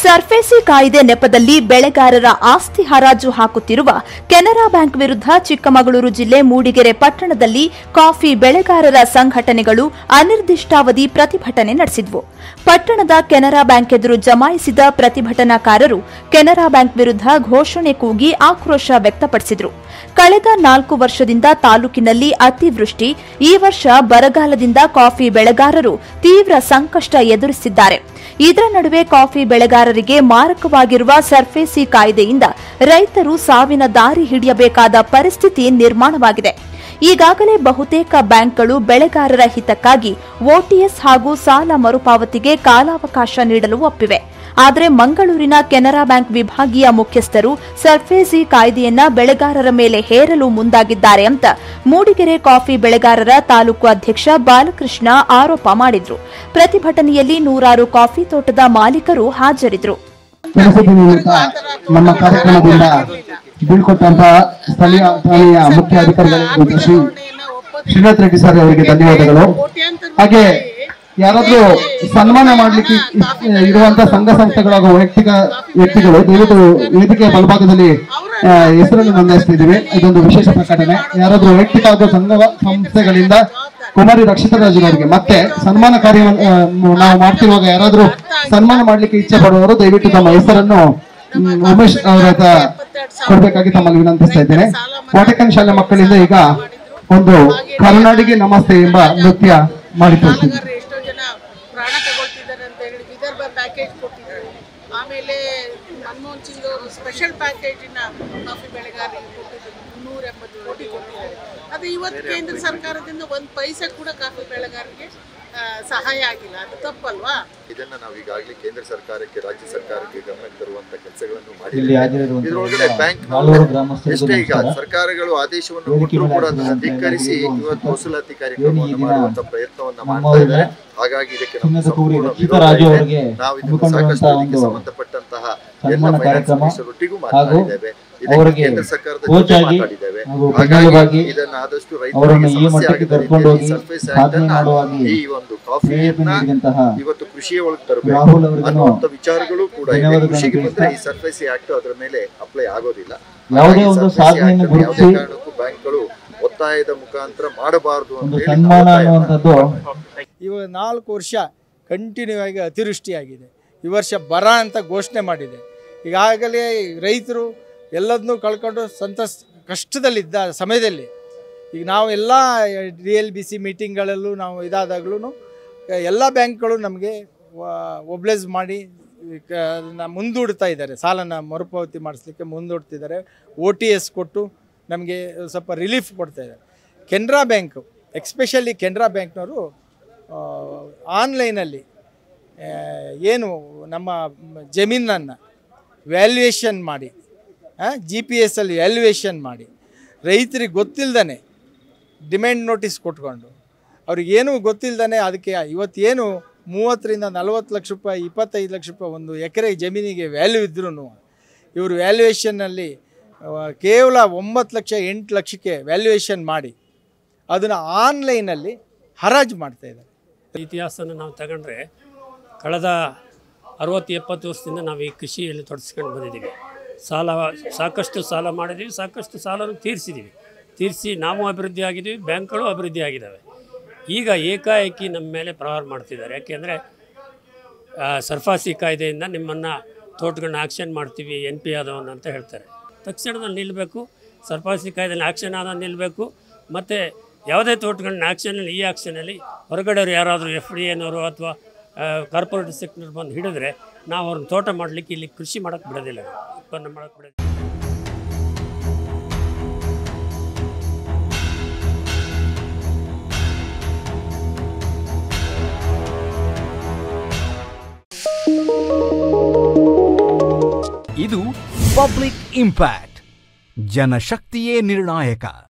SARFAESI ಕಾಯ್ದೆ ನೆಪದಲ್ಲಿ ಬೆಳೆಗಾರರ ಆಸ್ತಿ ಹರಾಜು ಹಾಕುತ್ತಿರುವ ಕೆನರಾ ಬ್ಯಾಂಕ್ ವಿರುದ್ಧ ಚಿಕ್ಕಮಗಳೂರು ಜಿಲ್ಲೆ ಮೂಡಿಗೆರೆ ಪಟ್ಟಣದಲ್ಲಿ ಕಾಫಿ ಬೆಳೆಗಾರರ ಸಂಘಟನೆಗಳು ಅನಿರ್ದಿಷ್ಟಾವಧಿ ಪ್ರತಿಭಟನೆ ನಡೆಸಿದ್ವು ಪಟ್ಟಣದ ಕೆನರಾ ಬ್ಯಾಂಕ್ ಎದುರು ಜಮಾಯಿಸಿದ ಪ್ರತಿಭಟನಾಕಾರರು ಕೆನರಾ ಬ್ಯಾಂಕ್ ವಿರುದ್ಧ ಘೋಷಣೆ ಕೂಗಿ ಆಕ್ರೋಶ ವ್ಯಕ್ತಪಡಿಸಿದರು ಕಳೆದ ನಾಲ್ಕು ವರ್ಷದಿಂದ ತಾಲೂಕಿನಲ್ಲಿ ಅತಿವೃಷ್ಟಿ ಈ ವರ್ಷ ಬರಗಾಲದಿಂದ ಕಾಫಿ ಬೆಳೆಗಾರರು ತೀವ್ರ ಸಂಕಷ್ಟ ಎದುರಿಸಿದ್ದಾರೆ ಇದರ ನಡುವೆ ಕಾಫಿ ಬೆಳೆಗಾರರಿಗೆ ಮಾರಕವಾಗಿರುವ ಸರ್ಫೇಸಿ ಕಾಯ್ದೆಯಿಂದ ರೈತರು ಸಾವಿನ ದಾರಿ ಹಿಡಿಯಬೇಕಾದ ಪರಿಸ್ಥಿತಿ ನಿರ್ಮಾಣವಾಗಿದೆ ಈಗಾಗಲೇ ಬಹುತೇಕ ಬ್ಯಾಂಕ್ಗಳು ಬೆಳೆಗಾರರ ಹಿತಕ್ಕಾಗಿ ಓಟಿಎಸ್ ಹಾಗೂ ಸಾಲ ಮರುಪಾವತಿಗೆ ಕಾಲಾವಕಾಶ ನೀಡಲು ಒಪ್ಪಿವೆ ಆದರೆ ಮಂಗಳೂರಿನ ಕೆನರಾ ಬ್ಯಾಂಕ್ ವಿಭಾಗೀಯ ಮುಖ್ಯಸ್ಥರು ಸರ್ಫೇಸಿ ಕಾಯ್ದೆಯನ್ನ ಬೆಳೆಗಾರರ ಮೇಲೆ ಹೇರಲು ಮುಂದಾಗಿದ್ದಾರೆ ಅಂತ ಮೂಡಿಗೆರೆ ಕಾಫಿ ಬೆಳೆಗಾರರ ತಾಲೂಕು ಅಧ್ಯಕ್ಷ ಬಾಲಕೃಷ್ಣ ಆರೋಪ ಮಾಡಿದ್ರು ಪ್ರತಿಭಟನೆಯಲ್ಲಿ ನೂರಾರು ಕಾಫಿ ತೋಟದ ಮಾಲೀಕರು ಹಾಜರಿದ್ದರು ಕೆಲಸದ ನಿಮಿತ್ತ ನಮ್ಮ ಕಾರ್ಯಕ್ರಮದಿಂದ ಬೀಳ್ಕೊಟ್ಟಂತಹ ಸ್ಥಳೀಯ ಠಾಣೆಯ ಮುಖ್ಯ ಅಧಿಕಾರಿಗಳು ಶ್ರೀ ಶ್ರೀನಾಥ್ ರೆಡ್ಡಿ ಸರ್ ಅವರಿಗೆ ಧನ್ಯವಾದಗಳು ಹಾಗೆ ಯಾರಾದ್ರೂ ಸನ್ಮಾನ ಮಾಡ್ಲಿಕ್ಕೆ ಇರುವಂತಹ ಸಂಘ ಸಂಸ್ಥೆಗಳು ಹಾಗೂ ವೈಯಕ್ತಿಕ ವ್ಯಕ್ತಿಗಳು ದಯವಿಟ್ಟು ವೇದಿಕೆಯ ಬಲಭಾಗದಲ್ಲಿ ಆ, ಹೆಸರನ್ನು ನೋಂದಾಯಿಸ್ತಿದ್ದೀವಿ ಇದೊಂದು ವಿಶೇಷ ಪ್ರಕಟಣೆ ಯಾರಾದ್ರೂ ವೈಯಕ್ತಿಕ ಹಾಗೂ ಸಂಘ ಸಂಸ್ಥೆಗಳಿಂದ ಕುಮಾರಿ ರಕ್ಷಿತರಾಜರವರಿಗೆ ಮತ್ತೆ ಸನ್ಮಾನ ಕಾರ್ಯ ನಾವು ಮಾಡ್ತಿರುವಾಗ ಯಾರಾದ್ರೂ ಸನ್ಮಾನ ಮಾಡ್ಲಿಕ್ಕೆ ಇಚ್ಛೆ ಪಡುವವರು ದಯವಿಟ್ಟು ತಮ್ಮ ಹೆಸರನ್ನು ಮ್, ಉಮೇಶ್ ಅವರ ಹತ್ರ ಕೊಡ್ಬೇಕಾಗಿ ತಮ್ಮಲ್ಲಿ ವಿನಂತಿಸ್ತಾ ಇದ್ದೇನೆ ವಾಟಿಕನ್ ಶಾಲೆ ಮಕ್ಕಳಿಂದ ಈಗ ಒಂದು ಕರ್ನಾಡಿಗೆ ನಮಸ್ತೆ ಎಂಬ ನೃತ್ಯ ಮಾಡಿ ತೋರಿಸ್ತೀನಿ ಹಾಗಾದ್ರೆ ಎಷ್ಟೋ ಜನ ಪ್ರಾಣ ತಗೊಳ್ತಿದ್ದಾರೆ ಅಂತ ಹೇಳಿ ವಿದರ್ಭ ಪ್ಯಾಕೇಜ್ ಕೊಟ್ಟಿದ್ದಾರೆ ಆಮೇಲೆ ಮನಮೋಹನ್ ಸಿಂಗ್ ಅವರು ಸ್ಪೆಷಲ್ ಪ್ಯಾಕೇಜಿನ ಕಾಫಿ ಬೆಳೆಗಾರರಿಗೆ ಕೊಟ್ಟಿದ್ದಾರೆ ಮುನ್ನೂರ ಎಂಬತ್ತು ಕೋಟಿ ಕೊಟ್ಟಿದ್ದಾರೆ ಅದು ಇವತ್ತು ಕೇಂದ್ರ ಸರ್ಕಾರದಿಂದ ಒಂದು ಪೈಸೆ ಕೂಡ ಕಾಫಿ ಬೆಳೆಗಾರರಿಗೆ ಆ, ಸಹಾಯ ಆಗಿಲ್ಲ ಅದು ತಪ್ಪಲ್ವಾ ಇದನ್ನ ನಾವು ಈಗಾಗಲೇ ಕೇಂದ್ರ ಸರ್ಕಾರಕ್ಕೆ ರಾಜ್ಯ ಸರ್ಕಾರಕ್ಕೆ ಗಮನಕ್ಕೆ ತರುವಂತ ಕೆಲಸಗಳನ್ನು ಇಲ್ಲಿ ಮಾಡಿದ್ದೇವೆ ಹಾಜರಿರುವಂತಹ ಇದರೊಳಗಡೆ ಬ್ಯಾಂಕ್ ನಾಲ್ವರು ಗ್ರಾಮಸ್ಥರಿಗೂ ಎಷ್ಟೇ ಈಗ ನಮಸ್ಕಾರ. ಸರ್ಕಾರಗಳು ಆದೇಶವನ್ನು ವೇದಿಕೆ ಕೊಟ್ಟರು ಕೂಡ ಮೇಲೆ ಅದನ್ನು ಧಿಕ್ಕರಿಸಿ ಹಾಜರಿರುವಂತಹ ಇವತ್ತು ವಸೂಲಾತಿ ಏನು ಈ ಕಾರ್ಯಕ್ರಮವನ್ನು ದಿನ ಮಾಡುವಂತ ಪ್ರಯತ್ನವನ್ನ ನಮ್ಮ ಮಾಡ್ತಾ ಇದ್ದಾರೆ ಊರಿನ ಹಾಗಾಗಿ ಇದಕ್ಕೆ ನಮ್ಮ ಚಿನ್ನದ ಕೂರಿ ಸಂಪೂರ್ಣ ರಕ್ಷಿತ ವಿರೋಧ ರಾಜು ಇದೆ. ಅವರಿಗೆ ನಾವು ಇದನ್ನು ಹಮ್ಮಿಕೊಂಡಿರುವಂತಹ ಸಾಕಷ್ಟು ಇದಕ್ಕೆ ಒಂದು ಸಂಬಂಧಪಟ್ಟಂತಹ ಎಲ್ಲ ಸನ್ಮಾನ ಫೈನಾನ್ಸ್ ಕಾರ್ಯಕ್ರಮ ಮಿನಿಸ್ಟರೊಟ್ಟಿಗೂ ಹಾಗೂ ಮಾತನಾಡಿದ್ದೇವೆ ಇದಕ್ಕೆ ಅವರಿಗೆ ಕೇಂದ್ರ ಸರ್ಕಾರದ ಕೋಚ್ ಜೊತೆ ಆಗಿ ಮಾತಾಡಿದ್ದೇವೆ ಹಾಗೂ ಹಾಗಾಗಿ ಬೆನ್ನೆಲುಬಾಗಿ ಇದನ್ನ ಆದಷ್ಟು ಅವರನ್ನು ರೈತರಿಗೆ ಈ ಸಮಸ್ಯೆ ಮಟ್ಟಕ್ಕೆ ಆಗದ ಕರ್ಕೊಂಡು ರೀತಿಯಲ್ಲಿ ಹೋಗಿ ಸರ್ಫೇಸ್ ಸಾಧನೆ ಆಕ್ಟ್ ಅನ್ನ ಮಾಡುವಾಗಿ ಈ ಒಂದು ಪ್ರೇರೇಪಣೆ ಕಾಫಿಯನ್ನ ನೀಡಿದಂತಹ ಇವತ್ತು ಕೃಷಿಯ ಒಳಗೆ ತರಬೇಕು ರಾಹುಲ್ ಅವರಿಗೂ ಅನ್ನುವಂಥ ವಿಚಾರಗಳು ಕೂಡ ಇದೆ ಧನ್ಯವಾದಗಳನ್ನು ಕೃಷಿಗೆ ಬಂದ್ರೆ ಈ ತಿಳಿಸ್ತಾ ಸರ್ಫೇಸಿ ಆಕ್ಟ್ ಅದರ ಮೇಲೆ ಅಪ್ಲೈ ಆಗೋದಿಲ್ಲ ಯಾವುದೇ ಹಾಗಾಗಿ ಒಂದು ಸರ್ಫೇಸಿ ಸಾಧನೆಯನ್ನು ಆಕ್ಟ್ ಅನ್ನು ಯಾವುದೇ ಗುರುತಿಸಿ ಕಾರಣಕ್ಕೂ ಬ್ಯಾಂಕ್ಗಳು ಒತ್ತಾಯದ ಮುಖಾಂತರ ಮಾಡಬಾರದು ಅಂತ ಒಂದು ಹೇಳಿ ಸನ್ಮಾನ ನಾವು ಒತ್ತಾಯವನ್ನು ಅನ್ನುವಂಥದ್ದು ಇವಾಗ ನಾಲ್ಕು ವರ್ಷ ಕಂಟಿನ್ಯೂ ಆಗಿ ಅತಿವೃಷ್ಟಿಯಾಗಿದೆ ಈ ವರ್ಷ ಬರ ಅಂತ ಘೋಷಣೆ ಮಾಡಿದೆ ಈಗಾಗಲೇ ರೈತರು ಎಲ್ಲದನ್ನೂ ಕಳ್ಕೊಂಡು ಸಂತಸ್ ಕಷ್ಟದಲ್ಲಿದ್ದ ಸಮಯದಲ್ಲಿ ಈಗ ನಾವು ಎಲ್ಲ ಡಿ ಎಲ್ ಬಿ ಸಿ ಮೀಟಿಂಗ್ಗಳಲ್ಲೂ ನಾವು ಇದಾದಾಗ್ಲೂ ಎಲ್ಲ ಬ್ಯಾಂಕ್ಗಳು ನಮಗೆ ಒಬ್ಲೈಸ್ ಮಾಡಿ ಕ- ಅದನ್ನ ಮುಂದೂಡ್ತಾ ಇದ್ದಾರೆ ಸಾಲನ ಮರುಪಾವತಿ ಮಾಡಿಸ್ಲಿಕ್ಕೆ ಮುಂದೂಡ್ತಿದ್ದಾರೆ ಒ ಟಿ ಎಸ್ ಕೊಟ್ಟು ನಮಗೆ ಸ್ವಲ್ಪ ರಿಲೀಫ್ ಕೊಡ್ತಾ ಇದ್ದಾರೆ ಕೆನರಾ ಬ್ಯಾಂಕು ಎಕ್ಸ್ಪೆಷಲಿ ಕೆನರಾ ಬ್ಯಾಂಕ್ನವರು ಆನ್ಲೈನಲ್ಲಿ ಏನು ನಮ್ಮ ಜಮೀನನ್ನು ವ್ಯಾಲ್ಯೂಯೇಷನ್ ಮಾಡಿ ಜಿ ಪಿ ಎಸ್ಸಲ್ಲಿ ವ್ಯಾಲ್ಯೂಯೇಷನ್ ಮಾಡಿ ರೈತರಿಗೆ ಗೊತ್ತಿಲ್ದೇ ಡಿಮ್ಯಾಂಡ್ ನೋಟಿಸ್ ಕೊಟ್ಕೊಂಡು ಅವ್ರಿಗೇನು ಗೊತ್ತಿಲ್ದೇ ಅದಕ್ಕೆ ಇವತ್ತೇನು ಮೂವತ್ತರಿಂದ ನಲವತ್ತು ಲಕ್ಷ ರೂಪಾಯಿ ಇಪ್ಪತ್ತೈದು ಲಕ್ಷ ರೂಪಾಯಿ ಒಂದು ಎಕರೆ ಜಮೀನಿಗೆ ವ್ಯಾಲ್ಯೂ ಇದ್ರೂ ಇವರು ವ್ಯಾಲ್ಯೂಯೇಷನ್ನಲ್ಲಿ ಕೇವಲ ಒಂಬತ್ತು ಲಕ್ಷ ಎಂಟು ಲಕ್ಷಕ್ಕೆ ವ್ಯಾಲ್ಯೂಯೇಷನ್ ಮಾಡಿ ಅದನ್ನು ಆನ್ಲೈನಲ್ಲಿ ಹರಾಜು ಮಾಡ್ತಾಯಿದ್ದಾರೆ ಇತಿಹಾಸನ ನಾವು ತಗೊಂಡ್ರೆ ಕಳೆದ ಅರವತ್ತು ಎಪ್ಪತ್ತು ವರ್ಷದಿಂದ ನಾವು ಈ ಕೃಷಿಯಲ್ಲಿ ತೊಡಗಿಸ್ಕೊಂಡು ಬಂದಿದ್ದೀವಿ ಸಾಲ ಸಾಕಷ್ಟು ಸಾಲ ಮಾಡಿದ್ದೀವಿ ಸಾಕಷ್ಟು ಸಾಲವನ್ನು ತೀರಿಸಿದ್ದೀವಿ ತೀರಿಸಿ ನಾವು ಅಭಿವೃದ್ಧಿ ಆಗಿದ್ದೀವಿ ಬ್ಯಾಂಕ್ಗಳು ಅಭಿವೃದ್ಧಿ ಆಗಿದ್ದಾವೆ ಈಗ ಏಕಾಏಕಿ ನಮ್ಮ ಮೇಲೆ ಪ್ರಹಾರ ಮಾಡ್ತಿದ್ದಾರೆ ಯಾಕೆಂದರೆ ಸರ್ಫಾಸಿ ಕಾಯ್ದೆಯಿಂದ ನಿಮ್ಮನ್ನು ತೋಟಗಳನ್ನ ಆಕ್ಷನ್ ಮಾಡ್ತೀವಿ ಎನ್ ಪಿ ಆದವನ್ನ ಅಂತ ಹೇಳ್ತಾರೆ ತಕ್ಷಣದಲ್ಲಿ ನಿಲ್ಲಬೇಕು ಸರ್ಫಾಸಿ ಕಾಯ್ದೆಯಲ್ಲಿ ಆಕ್ಷನ್ ಆದ ನಿಲ್ಲಬೇಕು ಮತ್ತು ಯಾವುದೇ ತೋಟಗಳನ್ನ ಆಕ್ಷನಲ್ಲಿ ಈ ಆಕ್ಷನಲ್ಲಿ ಹೊರಗಡೆಯವರು ಯಾರಾದರೂ ಎಫ್ ಡಿ ಎನವರು ಅಥವಾ ಕಾರ್ಪೊರೇಟ್ ಸೆಕ್ಟರ್ ಬಂದು ಹಿಡಿದ್ರೆ ನಾವು ಅವ್ರನ್ನ ತೋಟ ಮಾಡಲಿಕ್ಕೆ ಇಲ್ಲಿ ಕೃಷಿ ಮಾಡೋಕ್ಕೆ ಬಿಡೋದಿಲ್ಲ ನಾವು. ಉತ್ಪನ್ನ ಮಾಡೋಕ್ಕೆ ಬಿಡೋದಿಲ್ಲ ಇದು ಪಬ್ಲಿಕ್ ಇಂಪ್ಯಾಕ್ಟ್ ಜನಶಕ್ತಿಯೇ ನಿರ್ಣಾಯಕ